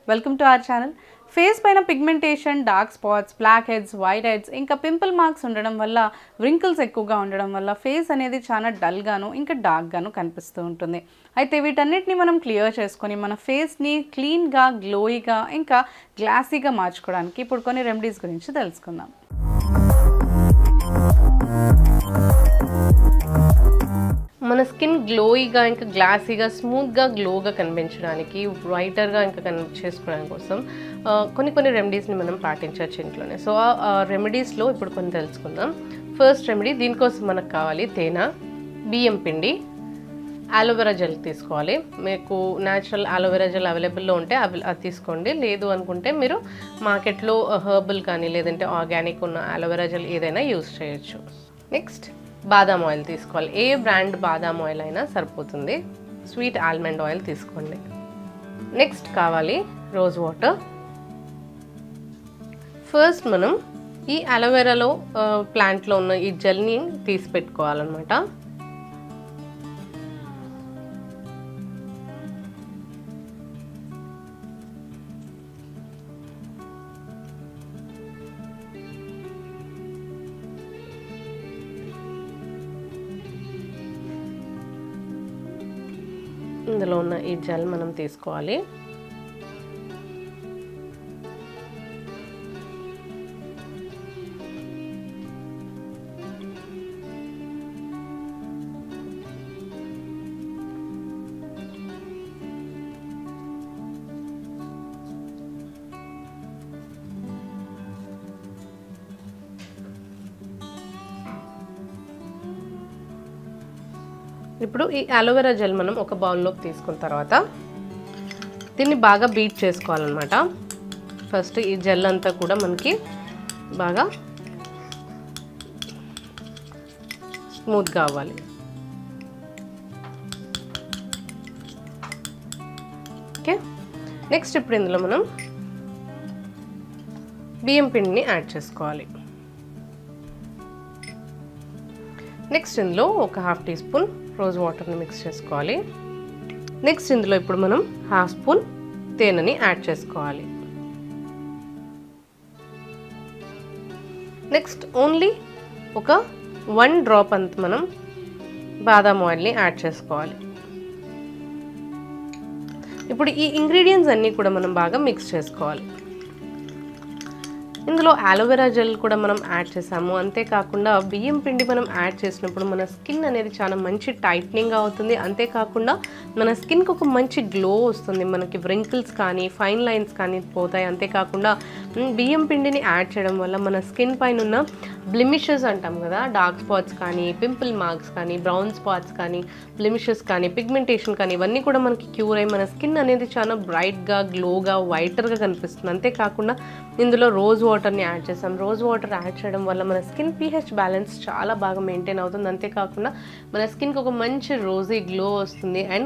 welcome to our channel face పైన pigmentation dark spots blackheads whiteheads ఇంకా pimple marks ఉండడం వల్ల wrinkles ఎక్కువగా ఉండడం వల్ల ఫేస్ అనేది చాలా డల్గాను ఇంకా డార్క్గాను కనిపిస్తూ ఉంటుంది అయితే వీటన్నిటిని మనం క్లియర్ చేసుకొని మన ఫేస్ని క్లీన్గా గ్లోయిగా ఇంకా గ్లాసీగా మార్చుకోవడానికి ఇప్పుడు కొన్ని రెమెడీస్ గురించి తెలుసుకుందాం మన స్కిన్ గ్లోయిగా ఇంకా గ్లాసీగా స్మూత్గా గ్లోగా కనిపించడానికి బ్రైటర్గా ఇంకా కన్ చేసుకోవడానికి కోసం ఆ, కొన్ని కొన్ని రెమెడీస్ని మనం పాటించవచ్చు ఇంట్లోనే సో ఆ రెమెడీస్లో ఇప్పుడు కొన్ని తెలుసుకుందాం ఫస్ట్ రెమెడీ దీనికోసం మనకు కావాలి తేనె బియ్యం పిండి ఆలోవెరా జెల్ తీసుకోవాలి మీకు న్యాచురల్ ఆలోవెరా జెల్ అవైలబుల్లో ఉంటే అవి అది తీసుకోండి లేదు అనుకుంటే మీరు మార్కెట్లో హర్బల్ కానీ లేదంటే ఆర్గానిక్ ఉన్న ఆలోవెరా జెల్ ఏదైనా యూస్ చేయొచ్చు నెక్స్ట్ బాదాం ఆయిల్ తీసుకోవాలి ఏ బ్రాండ్ బాదాం ఆయిల్ అయినా సరిపోతుంది స్వీట్ ఆల్మండ్ ఆయిల్ తీసుకోండి నెక్స్ట్ కావాలి రోజ్ వాటర్ ఫస్ట్ మనం ఈ అలోవెరాలో ప్లాంట్లో ఉన్న ఈ జెల్ని తీసి పెట్టుకోవాలన్నమాట ఇందులో ఉన్న ఈ జెల్ మనం తీసుకోవాలి ఇప్పుడు ఈ అలోవెరా జెల్ మనం ఒక బౌల్లోకి తీసుకున్న తర్వాత దీన్ని బాగా బీట్ చేసుకోవాలన్నమాట ఫస్ట్ ఈ జెల్ అంతా కూడా మనకి బాగా స్మూత్గా అవ్వాలి ఓకే నెక్స్ట్ ఇప్పుడు ఇందులో మనం బియ్యం పిండిని యాడ్ చేసుకోవాలి నెక్స్ట్ ఇందులో ఒక హాఫ్ టీ స్పూన్ రోజ్ వాటర్ని మిక్స్ చేసుకోవాలి నెక్స్ట్ ఇందులో ఇప్పుడు మనం హాఫ్ స్పూన్ తేనెని యాడ్ చేసుకోవాలి నెక్స్ట్ ఓన్లీ ఒక వన్ డ్రాప్ అంత మనం బాదాం ఆయిల్ని యాడ్ చేసుకోవాలి ఇప్పుడు ఈ ఇంగ్రీడియంట్స్ అన్నీ కూడా మనం బాగా మిక్స్ చేసుకోవాలి ఇందులో ఆలోవెరా జెల్ కూడా మనం యాడ్ చేసాము అంతేకాకుండా బియ్యం పిండి మనం యాడ్ చేసినప్పుడు మన స్కిన్ అనేది చాలా మంచి టైట్నింగ్ అవుతుంది అంతేకాకుండా మన స్కిన్కి ఒక మంచి గ్లో వస్తుంది మనకి వ్రింకిల్స్ కానీ ఫైన్ లైన్స్ కానీ పోతాయి అంతేకాకుండా మ్, బియ్యం పిండిని యాడ్ చేయడం వల్ల మన స్కిన్ పైన ఉన్న బ్లిమిషెస్ అంటాం కదా డార్క్ స్పాట్స్ కానీ పింపుల్ మార్క్స్ కానీ బ్రౌన్ స్పాట్స్ కానీ బ్లిమిషెస్ కానీ పిగ్మెంటేషన్ కానీ ఇవన్నీ కూడా మనకి క్యూర్ అయ్యి మన స్కిన్ అనేది చాలా బ్రైట్గా గ్లోగా వైటర్గా కనిపిస్తుంది అంతేకాకుండా ఇందులో రోజ్ వాటర్ని యాడ్ చేసాం రోజ్ వాటర్ యాడ్ చేయడం వల్ల మన స్కిన్ పీహెచ్ బ్యాలెన్స్ చాలా బాగా మెయింటైన్ అవుతుంది అంతేకాకుండా మన స్కిన్కి ఒక మంచి రోజీ గ్లో వస్తుంది అండ్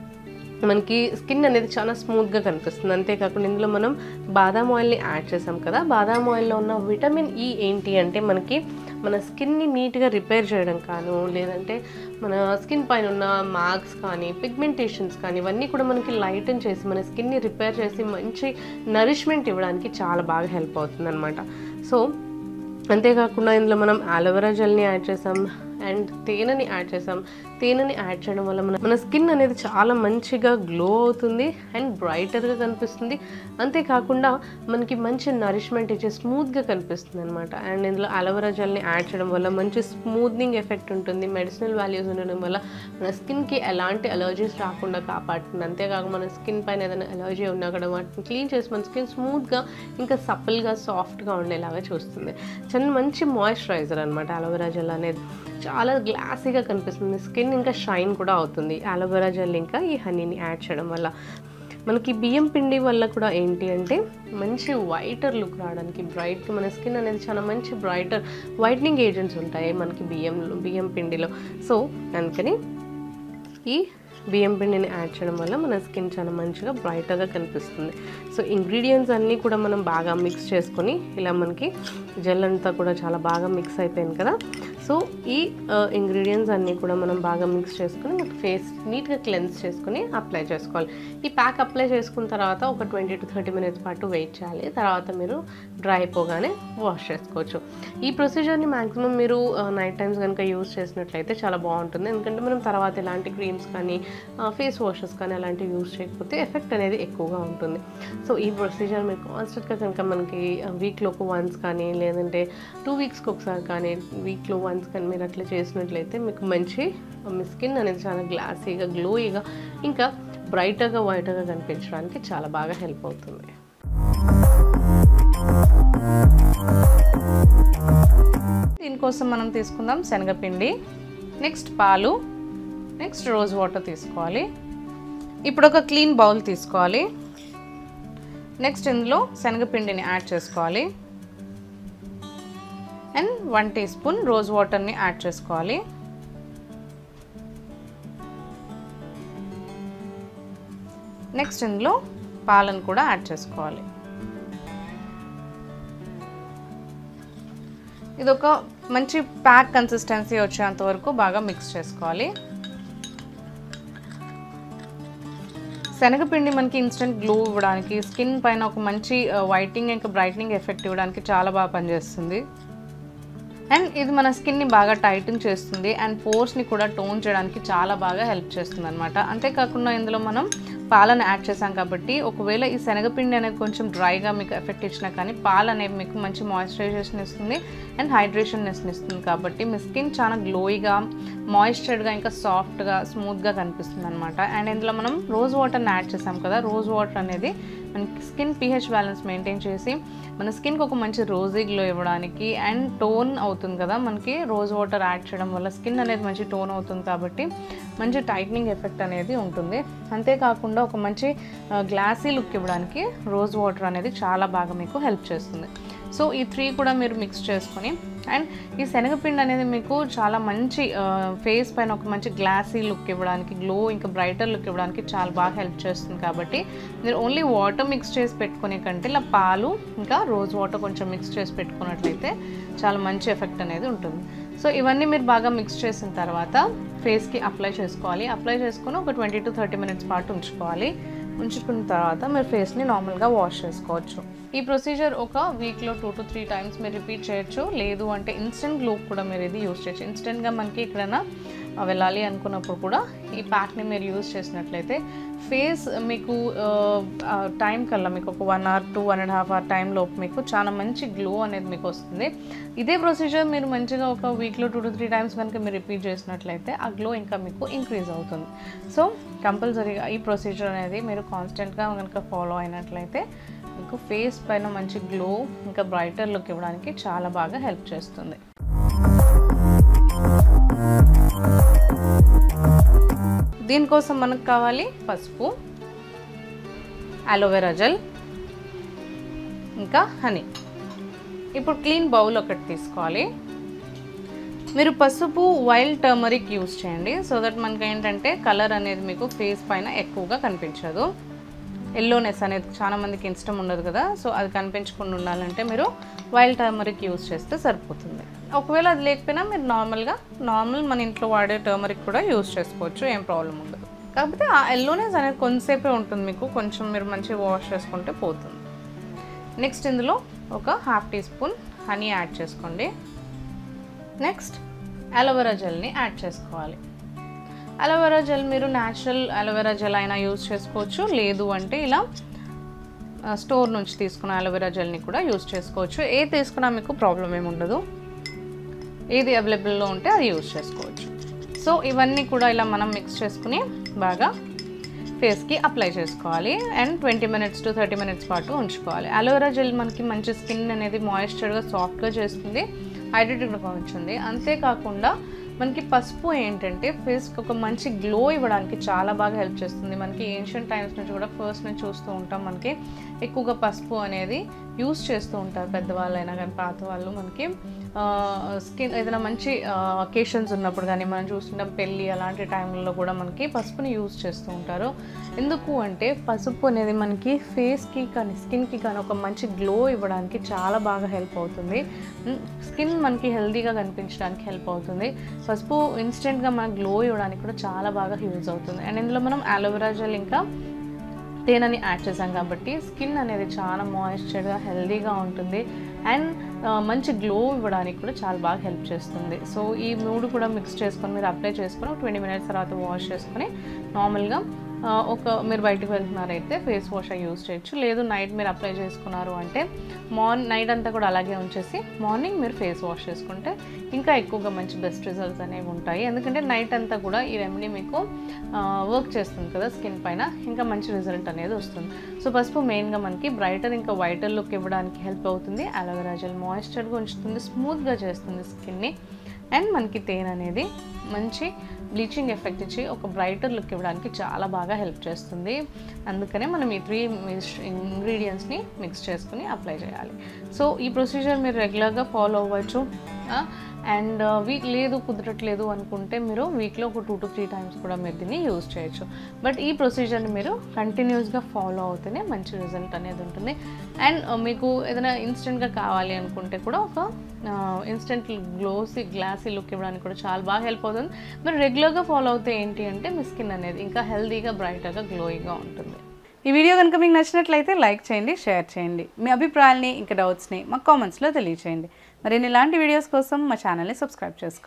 మనకి స్కిన్ అనేది చాలా స్మూత్గా కనిపిస్తుంది అంతేకాకుండా ఇందులో మనం బాదాం ఆయిల్ని యాడ్ చేసాం కదా బాదాం ఆయిల్లో ఉన్న విటమిన్ ఈ ఏంటి అంటే మనకి మన స్కిన్ని నీట్గా రిపేర్ చేయడం కాను లేదంటే మన స్కిన్ పైన ఉన్న మార్క్స్ కానీ పిగ్మెంటేషన్స్ కానీ ఇవన్నీ కూడా మనకి లైటన్ చేసి మన స్కిన్ని రిపేర్ చేసి మంచి నరిష్మెంట్ ఇవ్వడానికి చాలా బాగా హెల్ప్ అవుతుంది అనమాట సో అంతేకాకుండా ఇందులో మనం ఆలోవెరా జెల్ని యాడ్ చేసాం అండ్ తేనెని యాడ్ చేసాం తేనెని యాడ్ చేయడం వల్ల మన మన స్కిన్ అనేది చాలా మంచిగా గ్లో అవుతుంది అండ్ బ్రైటర్గా కనిపిస్తుంది అంతేకాకుండా మనకి మంచి నరిష్మెంట్ ఇచ్చే స్మూత్గా కనిపిస్తుంది అనమాట అండ్ ఇందులో అలోవెరా జెల్ని యాడ్ చేయడం వల్ల మంచి స్మూత్నింగ్ ఎఫెక్ట్ ఉంటుంది మెడిసినల్ వాల్యూస్ ఉండడం వల్ల మన స్కిన్కి ఎలాంటి అలర్జీస్ రాకుండా కాపాడుతుంది అంతేకాకుండా మన స్కిన్ పైన ఏదైనా అలర్జీ ఉన్నా కూడా వాటిని క్లీన్ చేసి మన స్కిన్ స్మూత్గా ఇంకా సప్పల్గా సాఫ్ట్గా ఉండేలాగా చూస్తుంది చాలా మంచి మాయిశ్చరైజర్ అనమాట అలోవెరా జెల్ అనేది చాలా గ్లాసీగా కనిపిస్తుంది స్కిన్ ఇంకా షైన్ కూడా అవుతుంది అలోవెరా జెల్ ఇంకా ఈ హనీని యాడ్ చేయడం వల్ల మనకి బియ్యం పిండి వల్ల కూడా ఏంటి అంటే మంచి వైటర్ లుక్ రావడానికి బ్రైట్ మన స్కిన్ అనేది చాలా మంచి బ్రైటర్ వైట్నింగ్ ఏజెంట్స్ ఉంటాయి మనకి బియ్యంలో బియ్యం పిండిలో సో అందుకని ఈ బియ్యం పిండిని యాడ్ చేయడం వల్ల మన స్కిన్ చాలా మంచిగా బ్రైట్గా కనిపిస్తుంది సో ఇంగ్రీడియంట్స్ అన్నీ కూడా మనం బాగా మిక్స్ చేసుకొని ఇలా మనకి జెల్ అంతా కూడా చాలా బాగా మిక్స్ అయిపోయింది కదా సో ఈ ఇంగ్రీడియంట్స్ అన్నీ కూడా మనం బాగా మిక్స్ చేసుకుని మీకు ఫేస్ నీట్గా క్లెన్స్ చేసుకుని అప్లై చేసుకోవాలి ఈ ప్యాక్ అప్లై చేసుకున్న తర్వాత ఒక ట్వంటీ టు థర్టీ మినిట్స్ పాటు వెయిట్ చేయాలి తర్వాత మీరు డ్రై అయిపోగానే వాష్ చేసుకోవచ్చు ఈ ప్రొసీజర్ని మ్యాక్సిమం మీరు నైట్ టైమ్స్ కనుక యూస్ చేసినట్లయితే చాలా బాగుంటుంది ఎందుకంటే మనం తర్వాత ఎలాంటి క్రీమ్స్ కానీ ఫేస్ వాషెస్ కానీ అలాంటివి యూస్ చేయకపోతే ఎఫెక్ట్ అనేది ఎక్కువగా ఉంటుంది సో ఈ ప్రొసీజర్ మీరు కాన్స్టెంట్గా కనుక మనకి వీక్లోకి వన్స్ కానీ లేదంటే టూ వీక్స్కి ఒకసారి కానీ వీక్లో వన్స్ కానీ మీరు అట్లా చేసినట్లయితే మీకు మంచి మీ స్కిన్ అనేది చాలా గ్లాసీగా గ్లోయిగా ఇంకా బ్రైట్గా వైట్గా కనిపించడానికి చాలా బాగా హెల్ప్ అవుతుంది దీనికోసం మనం తీసుకుందాం శనగపిండి నెక్స్ట్ పాలు నెక్స్ట్ రోజ్ వాటర్ తీసుకోవాలి ఇప్పుడు ఒక క్లీన్ బౌల్ తీసుకోవాలి నెక్స్ట్ ఇందులో శనగపిండిని యాడ్ చేసుకోవాలి and one teaspoon rose వాటర్ని యాడ్ చేసుకోవాలి నెక్స్ట్ ఇందులో పాలను కూడా యాడ్ చేసుకోవాలి ఇది ఒక మంచి ప్యాక్ కన్సిస్టెన్సీ వచ్చేంత వరకు బాగా మిక్స్ చేసుకోవాలి శనగపిండి మనకి ఇన్స్టెంట్ గ్లో ఇవ్వడానికి స్కిన్ పైన ఒక మంచి వైటింగ్ ఇంకా బ్రైట్నింగ్ ఎఫెక్ట్ ఇవ్వడానికి చాలా బాగా పనిచేస్తుంది అండ్ ఇది మన స్కిన్ని బాగా టైటన్ చేస్తుంది అండ్ పోర్స్ని కూడా టోన్ చేయడానికి చాలా బాగా హెల్ప్ చేస్తుంది అనమాట అంతేకాకుండా ఇందులో మనం పాలను యాడ్ చేసాం కాబట్టి ఒకవేళ ఈ శనగపిండి అనేది కొంచెం డ్రైగా మీకు ఎఫెక్ట్ ఇచ్చినా కానీ పాలు అనేవి మీకు మంచి మాయిశ్చరైజేషన్ ఇస్తుంది అండ్ హైడ్రేషన్నెస్ ఇస్తుంది కాబట్టి మీ స్కిన్ చాలా గ్లోయిగా మాయిశ్చర్డ్గా ఇంకా సాఫ్ట్గా స్మూత్గా కనిపిస్తుంది అనమాట అండ్ ఇందులో మనం రోజ్ వాటర్ని యాడ్ చేసాం కదా రోజ్ వాటర్ అనేది మనకి స్కిన్ పిహెచ్ బ్యాలెన్స్ మెయింటైన్ చేసి మన స్కిన్కి ఒక మంచి రోజీ గ్లో ఇవ్వడానికి అండ్ టోన్ అవుతుంది కదా మనకి రోజ్ వాటర్ యాడ్ చేయడం వల్ల స్కిన్ అనేది మంచి టోన్ అవుతుంది కాబట్టి మంచి టైట్నింగ్ ఎఫెక్ట్ అనేది ఉంటుంది అంతేకాకుండా ఒక మంచి గ్లాసీ లుక్ ఇవ్వడానికి రోజ్ వాటర్ అనేది చాలా బాగా మీకు హెల్ప్ చేస్తుంది సో ఈ త్రీ కూడా మీరు మిక్స్ చేసుకొని అండ్ ఈ శనగపిండి అనేది మీకు చాలా మంచి ఫేస్ పైన ఒక మంచి గ్లాసీ లుక్ ఇవ్వడానికి గ్లో ఇంకా బ్రైటర్ లుక్ ఇవ్వడానికి చాలా బాగా హెల్ప్ చేస్తుంది కాబట్టి మీరు ఓన్లీ వాటర్ మిక్స్ చేసి పెట్టుకునే కంటే ఇలా పాలు ఇంకా రోజ్ వాటర్ కొంచెం మిక్స్ చేసి పెట్టుకున్నట్లయితే చాలా మంచి ఎఫెక్ట్ అనేది ఉంటుంది సో ఇవన్నీ మీరు బాగా మిక్స్ చేసిన తర్వాత ఫేస్కి అప్లై చేసుకోవాలి అప్లై చేసుకొని ఒక ట్వంటీ టు థర్టీ మినిట్స్ పాటు ఉంచుకోవాలి ఉంచుకున్న తర్వాత మీరు ఫేస్ని నార్మల్గా వాష్ చేసుకోవచ్చు ఈ ప్రొసీజర్ ఒక వీక్లో టూ టు త్రీ టైమ్స్ మీరు రిపీట్ చేయొచ్చు లేదు అంటే ఇన్స్టెంట్ గ్లో కూడా మీరు ఇది యూస్ చేయొచ్చు ఇన్స్టెంట్గా మనకి ఎక్కడైనా వెళ్ళాలి అనుకున్నప్పుడు కూడా ఈ ప్యాక్ని మీరు యూస్ చేసినట్లయితే ఫేస్ మీకు టైం కల్లా మీకు ఒక one hour two one and half hour టైంలోపు మీకు చాలా మంచి గ్లో అనేది మీకు వస్తుంది ఇదే ప్రొసీజర్ మీరు మంచిగా ఒక వీక్లో టూ టు త్రీ టైమ్స్ కనుక మీరు రిపీట్ చేసినట్లయితే ఆ గ్లో ఇంకా మీకు ఇంక్రీజ్ అవుతుంది సో కంపల్సరీగా ఈ ప్రొసీజర్ అనేది మీరు కాన్స్టెంట్గా కనుక ఫాలో అయినట్లయితే మీకు ఫేస్ పైన మంచి గ్లో ఇంకా బ్రైటర్ లుక్ ఇవ్వడానికి చాలా బాగా హెల్ప్ చేస్తుంది దీనికోసం మనకు కావాలి పసుపు అలోవెరా జెల్ ఇంకా హనీ ఇప్పుడు క్లీన్ బౌల్ ఒకటి తీసుకోవాలి మీరు పసుపు వైల్డ్ టర్మరిక్ యూస్ చేయండి సో దట్ మనకి ఏంటంటే కలర్ అనేది మీకు ఫేస్ పైన ఎక్కువగా కనిపించదు ఎల్లోనెస్ అనేది చాలా మందికి ఇష్టం ఉండదు కదా సో అది కనిపించకుండా ఉండాలంటే మీరు వైల్డ్ టర్మరిక్ యూస్ చేస్తే సరిపోతుంది ఒకవేళ అది లేకపోయినా మీరు నార్మల్గా నార్మల్ మన ఇంట్లో వాడే టర్మరిక్ కూడా యూస్ చేసుకోవచ్చు ఏం ప్రాబ్లం ఉండదు కాకపోతే ఆ ఎల్లోనెస్ అనేది కొంతసేపే ఉంటుంది మీకు కొంచెం మీరు మంచిగా వాష్ చేసుకుంటే పోతుంది నెక్స్ట్ ఇందులో ఒక half teaspoon honey add చేసుకోండి నెక్స్ట్ అలోవెరా జెల్ని యాడ్ చేసుకోవాలి అలోవెరా జెల్ మీరు న్యాచురల్ అలోవెరా జెల్ అయినా యూజ్ చేసుకోవచ్చు లేదు అంటే ఇలా స్టోర్ నుంచి తీసుకున్న అలోవెరా జెల్ని కూడా యూజ్ చేసుకోవచ్చు ఏది తీసుకున్నా మీకు ప్రాబ్లం ఏమి ఉండదు ఏది అవైలబుల్లో ఉంటే అది యూజ్ చేసుకోవచ్చు సో ఇవన్నీ కూడా ఇలా మనం మిక్స్ చేసుకుని బాగా ఫేస్కి అప్లై చేసుకోవాలి and twenty minutes to thirty minutes పాటు ఉంచుకోవాలి అలోవెరా జెల్ మనకి మంచి స్కిన్ అనేది మాయిశ్చర్గా సాఫ్ట్గా చేస్తుంది హైడ్రేటెడ్గా ఉంచుంది అంతేకాకుండా మనకి పసుపు ఏంటంటే ఫేస్కి ఒక మంచి గ్లో ఇవ్వడానికి చాలా బాగా హెల్ప్ చేస్తుంది మనకి ఏన్షియంట్ టైమ్స్ నుంచి కూడా ఫస్ట్ నుంచి చూస్తూ ఉంటాం మనకి ఎక్కువగా పసుపు అనేది యూస్ చేస్తూ ఉంటారు పెద్దవాళ్ళైనా కానీ పాత వాళ్ళు మనకి స్కిన్ ఏదైనా మంచి అకేషన్స్ ఉన్నప్పుడు కానీ మనం చూస్తుంటాం పెళ్ళి అలాంటి టైంలో కూడా మనకి పసుపుని యూజ్ చేస్తూ ఉంటారు ఎందుకు అంటే పసుపు అనేది మనకి ఫేస్కి కానీ స్కిన్కి కానీ ఒక మంచి గ్లో ఇవ్వడానికి చాలా బాగా హెల్ప్ అవుతుంది స్కిన్ మనకి హెల్తీగా కనిపించడానికి హెల్ప్ అవుతుంది పసుపు ఇన్స్టెంట్గా మనకు గ్లో ఇవ్వడానికి కూడా చాలా బాగా యూజ్ అవుతుంది అండ్ ఇందులో మనం అలోవెరా జెల్ ఇంకా తేనెని యాడ్ చేసాం కాబట్టి స్కిన్ అనేది చాలా మాయిశ్చర్గా హెల్దీగా ఉంటుంది అండ్ మంచి గ్లో ఇవ్వడానికి కూడా చాలా బాగా హెల్ప్ చేస్తుంది సో ఈ మూడు కూడా మిక్స్ చేసుకొని మీరు అప్లై చేసుకొని ఒక ట్వంటీ మినిట్స్ తర్వాత వాష్ చేసుకొని నార్మల్గా ఆ, ఒక మీరు బయటకు వెళ్తున్నారైతే ఫేస్ వాష్ యూస్ చేయొచ్చు లేదు నైట్ మీరు అప్లై చేసుకున్నారు అంటే మార్నింగ్ నైట్ అంతా కూడా అలాగే ఉంచేసి మార్నింగ్ మీరు ఫేస్ వాష్ చేసుకుంటే ఇంకా ఎక్కువగా మంచి బెస్ట్ రిజల్ట్స్ అనేవి ఉంటాయి ఎందుకంటే నైట్ అంతా కూడా ఈ రెమెడీ మీకు వర్క్ చేస్తుంది కదా స్కిన్ పైన ఇంకా మంచి రిజల్ట్ అనేది వస్తుంది సో పసుపు మెయిన్గా మనకి బ్రైటర్ ఇంకా వైటర్ లుక్ ఇవ్వడానికి హెల్ప్ అవుతుంది అలోవెరా జెల్ మాయిశ్చర్గా ఉంచుతుంది స్మూత్గా చేస్తుంది స్కిన్ని అండ్ మనకి తేనె అనేది మంచి బ్లీచింగ్ ఎఫెక్ట్ ఇచ్చి ఒక బ్రైటర్ లుక్ ఇవ్వడానికి చాలా బాగా హెల్ప్ చేస్తుంది అందుకనే మనం ఈ త్రీ ఇంగ్రీడియంట్స్ని మిక్స్ చేసుకుని అప్లై చేయాలి సో ఈ ప్రొసీజర్ మీరు రెగ్యులర్గా ఫాలో అవ్వచ్చు అండ్ వీక్ లేదు కుదరట్లేదు అనుకుంటే మీరు వీక్లో ఒక టూ టు త్రీ టైమ్స్ కూడా మీరు దీన్ని యూజ్ చేయొచ్చు బట్ ఈ ప్రొసీజర్ని మీరు కంటిన్యూస్గా ఫాలో అవుతూనే మంచి రిజల్ట్ అనేది ఉంటుంది అండ్ మీకు ఏదైనా ఇన్స్టెంట్గా కావాలి అనుకుంటే కూడా ఒక ఇన్స్టెంట్ గ్లోసీ గ్లాసీ లుక్ ఇవ్వడానికి కూడా చాలా బాగా హెల్ప్ అవుతుంది మీరు రెగ్యులర్గా ఫాలో అవుతే ఏంటి అంటే మీ స్కిన్ అనేది ఇంకా హెల్తీగా బ్రైటర్గా గ్లోయింగ్గా ఉంటుంది ఈ వీడియో కనుక మీకు నచ్చినట్లయితే లైక్ చేయండి షేర్ చేయండి మీ అభిప్రాయాల్ని ఇంకా డౌట్స్ని మా కామెంట్స్లో తెలియచేయండి మరిన్ని ఇలాంటి వీడియోస్ కోసం మా ఛానల్ని సబ్స్క్రైబ్ చేసుకోండి